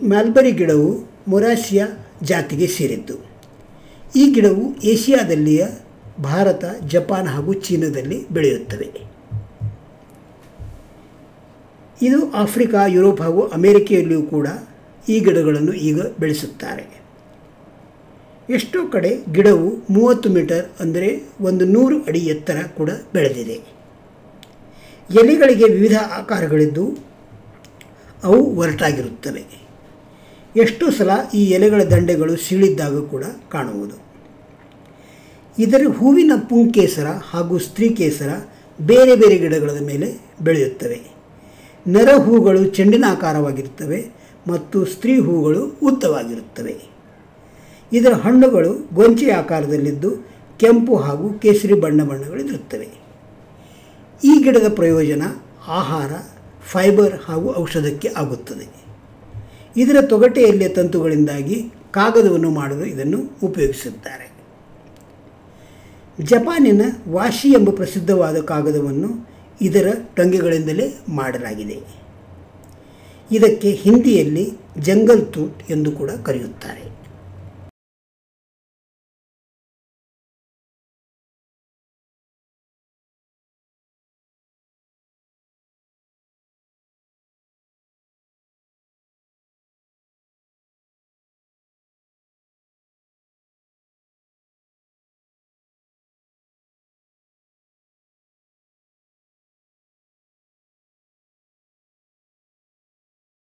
ಮ್ಯಾಲ್ಬರಿ ಗಿಡವು ಮೊರಾಸಿಯಾ ಜಾತಿಗೆ ಸೇರಿದ್ದು ಈ ಗಿಡವು ಏಷ್ಯಾದಲ್ಲಿಯ ಭಾರತ ಜಪಾನ್ ಹಾಗೂ ಚೀನಾದಲ್ಲಿ ಬೆಳೆಯುತ್ತವೆ ಇದು ಆಫ್ರಿಕಾ ಯುರೋಪ್ ಹಾಗೂ ಅಮೆರಿಕೆಯಲ್ಲಿಯೂ ಕೂಡ ಈ ಗಿಡಗಳನ್ನು ಈಗ ಬೆಳೆಸುತ್ತಾರೆ ಎಷ್ಟೋ ಕಡೆ ಗಿಡವು ಮೂವತ್ತು ಮೀಟರ್ ಅಂದರೆ ಒಂದು ನೂರು ಅಡಿ ಎತ್ತರ ಕೂಡ ಬೆಳೆದಿದೆ ಎಲೆಗಳಿಗೆ ವಿವಿಧ ಆಕಾರಗಳಿದ್ದು ಅವು ಒರಟಾಗಿರುತ್ತವೆ ಎಷ್ಟೋ ಸಲ ಈ ಎಲೆಗಳ ದಂಡೆಗಳು ಸೀಳಿದ್ದಾಗ ಕೂಡ ಕಾಣುವುದು ಇದರ ಹೂವಿನ ಪುಂಕೇಸರ ಹಾಗೂ ಸ್ತ್ರೀಕೇಸರ ಬೇರೆ ಬೇರೆ ಗಿಡಗಳ ಮೇಲೆ ಬೆಳೆಯುತ್ತವೆ ನರ ಹೂಗಳು ಚೆಂಡಿನ ಆಕಾರವಾಗಿರುತ್ತವೆ ಮತ್ತು ಸ್ತ್ರೀ ಹೂಗಳು ಉದ್ದವಾಗಿರುತ್ತವೆ ಇದರ ಹಣ್ಣುಗಳು ಗೊಂಚೆ ಆಕಾರದಲ್ಲಿದ್ದು ಕೆಂಪು ಹಾಗೂ ಕೇಸರಿ ಬಣ್ಣ ಬಣ್ಣಗಳಿರುತ್ತವೆ ಈ ಗಿಡದ ಪ್ರಯೋಜನ ಆಹಾರ ಫೈಬರ್ ಹಾಗೂ ಔಷಧಕ್ಕೆ ಆಗುತ್ತದೆ ಇದರ ತೊಗಟೆಯಲ್ಲಿಯ ತಂತುಗಳಿಂದಾಗಿ ಕಾಗದವನ್ನು ಮಾಡಲು ಇದನ್ನು ಉಪಯೋಗಿಸುತ್ತಾರೆ ಜಪಾನಿನ ವಾಶಿ ಎಂಬ ಪ್ರಸಿದ್ಧವಾದ ಕಾಗದವನ್ನು ಇದರ ಟೊಂಗೆಗಳಿಂದಲೇ ಮಾಡಲಾಗಿದೆ ಇದಕ್ಕೆ ಹಿಂದಿಯಲ್ಲಿ ಜಂಗಲ್ ತೂಟ್ ಎಂದು ಕೂಡ ಕರೆಯುತ್ತಾರೆ